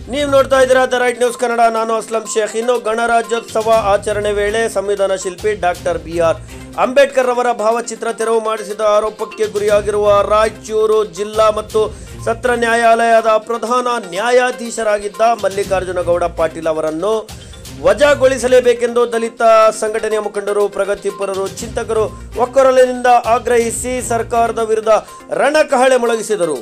ನೀವು ನೋಡ್ತಾ ಇದ್ದೀರಾ ದ ರೈಟ್ ನ್ಯೂಸ್ ಕನ್ನಡ ನಾನು ಅಸ್ಲಂ ಶೇಖ್ ಇನ್ನು ಗಣರಾಜ್ಯೋತ್ಸವ ಆಚರಣೆ ವೇಳೆ ಸಂವಿಧಾನ ಶಿಲ್ಪಿ ಡಾಕ್ಟರ್ ಬಿ ಆರ್ ಅಂಬೇಡ್ಕರ್ ಅವರ ಭಾವಚಿತ್ರ ತೆರವು ಮಾಡಿಸಿದ ಆರೋಪಕ್ಕೆ ಗುರಿಯಾಗಿರುವ ರಾಯಚೂರು ಜಿಲ್ಲಾ ಮತ್ತು ಸತ್ರ ನ್ಯಾಯಾಲಯದ ಪ್ರಧಾನ ನ್ಯಾಯಾಧೀಶರಾಗಿದ್ದ ಮಲ್ಲಿಕಾರ್ಜುನ ಗೌಡ ಪಾಟೀಲ್ ಅವರನ್ನು ವಜಾಗೊಳಿಸಲೇಬೇಕೆಂದು ದಲಿತ ಸಂಘಟನೆಯ ಮುಖಂಡರು ಪ್ರಗತಿಪರರು ಚಿಂತಕರು ಒಕ್ಕೊರಲಿನಿಂದ ಆಗ್ರಹಿಸಿ ಸರ್ಕಾರದ ವಿರುದ್ಧ ರಣಕಹಳೆ ಮೊಳಗಿಸಿದರು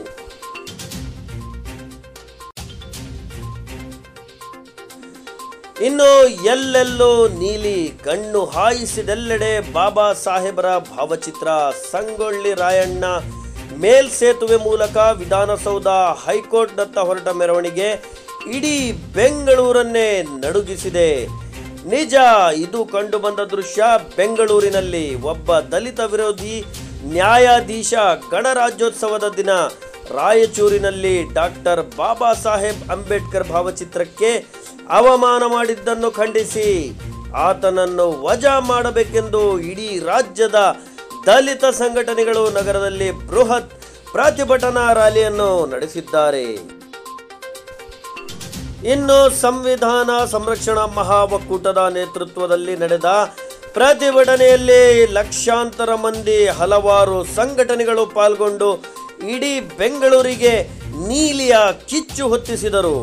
ಇನ್ನು ಎಲ್ಲೆಲ್ಲೂ ನೀಲಿ ಕಣ್ಣು ಹಾಯಿಸಿದೆಲ್ಲೆಡೆ ಬಾಬಾ ಸಾಹೇಬರ ಭಾವಚಿತ್ರ ಸಂಗೊಳ್ಳಿ ರಾಯಣ್ಣ ಮೇಲ್ಸೇತುವೆ ಮೂಲಕ ವಿಧಾನಸೌಧ ಹೈಕೋರ್ಟ್ನತ್ತ ಹೊರಟ ಮೆರವಣಿಗೆ ಇಡೀ ಬೆಂಗಳೂರನ್ನೇ ನಡುಗಿಸಿದೆ ನಿಜ ಇದು ಕಂಡುಬಂದ ದೃಶ್ಯ ಬೆಂಗಳೂರಿನಲ್ಲಿ ಒಬ್ಬ ದಲಿತ ವಿರೋಧಿ ನ್ಯಾಯಾಧೀಶ ಗಣರಾಜ್ಯೋತ್ಸವದ ದಿನ ರಾಯಚೂರಿನಲ್ಲಿ ಡಾಕ್ಟರ್ ಬಾಬಾ ಸಾಹೇಬ್ ಅಂಬೇಡ್ಕರ್ ಭಾವಚಿತ್ರಕ್ಕೆ ಅವಮಾನ ಮಾಡಿದ್ದನ್ನು ಖಂಡಿಸಿ ಆತನನ್ನು ವಜಾ ಮಾಡಬೇಕೆಂದು ಇಡೀ ರಾಜ್ಯದ ದಲಿತ ಸಂಘಟನೆಗಳು ನಗರದಲ್ಲಿ ಬೃಹತ್ ಪ್ರತಿಭಟನಾ ರ್ಯಾಲಿಯನ್ನು ನಡೆಸಿದ್ದಾರೆ ಇನ್ನು ಸಂವಿಧಾನ ಸಂರಕ್ಷಣಾ ಮಹಾ ಒಕ್ಕೂಟದ ನೇತೃತ್ವದಲ್ಲಿ ನಡೆದ ಪ್ರತಿಭಟನೆಯಲ್ಲಿ ಲಕ್ಷಾಂತರ ಮಂದಿ ಹಲವಾರು ಸಂಘಟನೆಗಳು ಪಾಲ್ಗೊಂಡು ಇಡೀ ಬೆಂಗಳೂರಿಗೆ ನೀಲಿಯ ಕಿಚ್ಚು ಹೊತ್ತಿಸಿದರು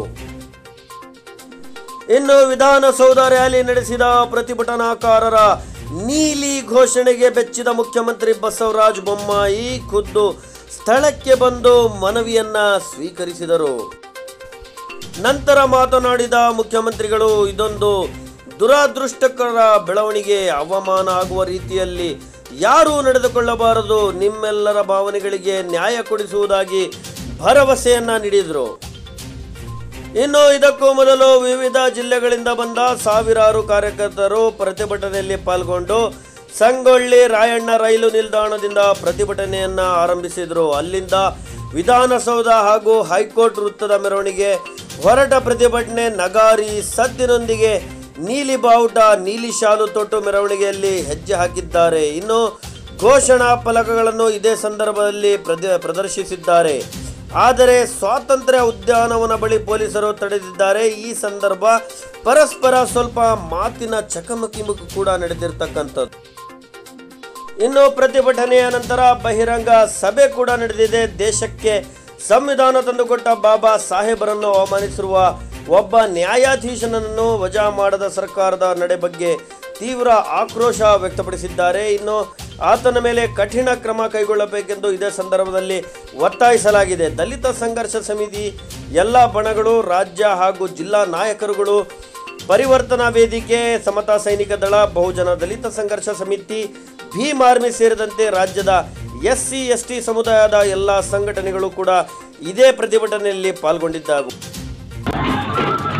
ಇನ್ನು ವಿಧಾನಸೌಧ ರ್ಯಾಲಿ ನಡೆಸಿದ ಪ್ರತಿಭಟನಾಕಾರರ ನೀಲಿ ಘೋಷಣೆಗೆ ಬೆಚ್ಚಿದ ಮುಖ್ಯಮಂತ್ರಿ ಬಸವರಾಜ ಬೊಮ್ಮಾಯಿ ಖುದ್ದು ಸ್ಥಳಕ್ಕೆ ಬಂದು ಮನವಿಯನ್ನ ಸ್ವೀಕರಿಸಿದರು ನಂತರ ಮಾತನಾಡಿದ ಮುಖ್ಯಮಂತ್ರಿಗಳು ಇದೊಂದು ದುರಾದೃಷ್ಟಕರ ಬೆಳವಣಿಗೆ ಅವಮಾನ ಆಗುವ ರೀತಿಯಲ್ಲಿ ಯಾರೂ ನಡೆದುಕೊಳ್ಳಬಾರದು ನಿಮ್ಮೆಲ್ಲರ ಭಾವನೆಗಳಿಗೆ ನ್ಯಾಯ ಕೊಡಿಸುವುದಾಗಿ ಭರವಸೆಯನ್ನ ನೀಡಿದರು ಇನ್ನು ಇದಕ್ಕೂ ಮೊದಲು ವಿವಿಧ ಜಿಲ್ಲೆಗಳಿಂದ ಬಂದ ಸಾವಿರಾರು ಕಾರ್ಯಕರ್ತರು ಪ್ರತಿಭಟನೆಯಲ್ಲಿ ಪಾಲ್ಗೊಂಡು ಸಂಗೊಳ್ಳಿ ರಾಯಣ್ಣ ರೈಲು ನಿಲ್ದಾಣದಿಂದ ಪ್ರತಿಭಟನೆಯನ್ನ ಆರಂಭಿಸಿದರು ಅಲ್ಲಿಂದ ವಿಧಾನಸೌಧ ಹಾಗೂ ಹೈಕೋರ್ಟ್ ವೃತ್ತದ ಮೆರವಣಿಗೆ ಹೊರಟ ಪ್ರತಿಭಟನೆ ನಗಾರಿ ಸದ್ದಿನೊಂದಿಗೆ ನೀಲಿ ಬಾವುಟ ನೀಲಿ ಶಾಲು ತೊಟ್ಟು ಮೆರವಣಿಗೆಯಲ್ಲಿ ಹೆಜ್ಜೆ ಹಾಕಿದ್ದಾರೆ ಇನ್ನು ಘೋಷಣಾ ಫಲಕಗಳನ್ನು ಇದೇ ಸಂದರ್ಭದಲ್ಲಿ ಪ್ರದ- ಪ್ರದರ್ಶಿಸಿದ್ದಾರೆ ಆದರೆ ಸ್ವಾತಂತ್ರ್ಯ ಉದ್ಯಾನವನ ಬಳಿ ಪೊಲೀಸರು ತಡೆದಿದ್ದಾರೆ ಈ ಸಂದರ್ಭ ಪರಸ್ಪರ ಸ್ವಲ್ಪ ಮಾತಿನ ಚಕಮಕಿ ಕೂಡ ನಡೆದಿರ್ತಕ್ಕಂಥದ್ದು ಇನ್ನು ಪ್ರತಿಭಟನೆಯ ನಂತರ ಬಹಿರಂಗ ಸಭೆ ಕೂಡ ನಡೆದಿದೆ ದೇಶಕ್ಕೆ ಸಂವಿಧಾನ ತಂದುಕೊಟ್ಟ ಬಾಬಾ ಸಾಹೇಬರನ್ನು ಅವಮಾನಿಸಿರುವ ಒಬ್ಬ ನ್ಯಾಯಾಧೀಶನನ್ನು ವಜಾ ಮಾಡದ ಸರ್ಕಾರದ ನಡೆ ಬಗ್ಗೆ ತೀವ್ರ ಆಕ್ರೋಶ ವ್ಯಕ್ತಪಡಿಸಿದ್ದಾರೆ ಇನ್ನು ಆತನ ಮೇಲೆ ಕಠಿಣ ಕ್ರಮ ಕೈಗೊಳ್ಳಬೇಕೆಂದು ಇದೇ ಸಂದರ್ಭದಲ್ಲಿ ಒತ್ತಾಯಿಸಲಾಗಿದೆ ದಲಿತ ಸಂಘರ್ಷ ಸಮಿತಿ ಎಲ್ಲ ಬಣಗಳು ರಾಜ್ಯ ಹಾಗೂ ಜಿಲ್ಲಾ ನಾಯಕರುಗಳು ಪರಿವರ್ತನಾ ವೇದಿಕೆ ಸಮತಾ ಸೈನಿಕ ದಳ ಬಹುಜನ ದಲಿತ ಸಂಘರ್ಷ ಸಮಿತಿ ಭೀಮ್ ಆರ್ಮಿ ಸೇರಿದಂತೆ ರಾಜ್ಯದ ಎಸ್ ಸಿ ಎಸ್ ಟಿ ಸಮುದಾಯದ ಎಲ್ಲ ಸಂಘಟನೆಗಳು ಕೂಡ ಇದೇ ಪ್ರತಿಭಟನೆಯಲ್ಲಿ ಪಾಲ್ಗೊಂಡಿದ್ದಾವು